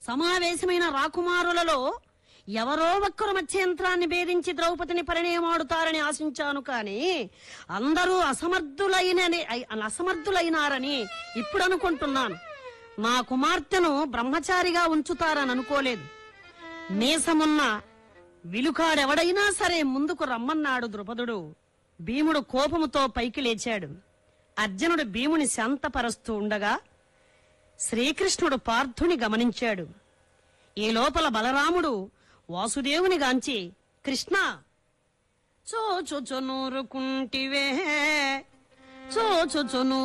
సమావేశమైన రాకుమారులలో ఎవరో ఒక్కరు మత్స్యంత్రాన్ని భేదించి ద్రౌపదిని పరిణయమాడుతారని ఆశించాను కాని అందరూ అసమర్థులైన అసమర్థులైనారని ఇప్పుడు అనుకుంటున్నాను నా కుమార్తెను బ్రహ్మచారిగా ఉంచుతారని అనుకోలేదు మీసమున్న విలుకాడెవడైనా సరే ముందుకు రమ్మన్నాడు ద్రుపదుడు భీముడు కోపముతో పైకి లేచాడు అర్జునుడు భీముని శాంతపరుస్తూ ఉండగా శ్రీకృష్ణుడు పార్థుని గమనించాడు ఈ లోపల బలరాముడు వాసుదేవుని గాంచి కృష్ణ చోచుచునూరుకుంటివే చోచుచును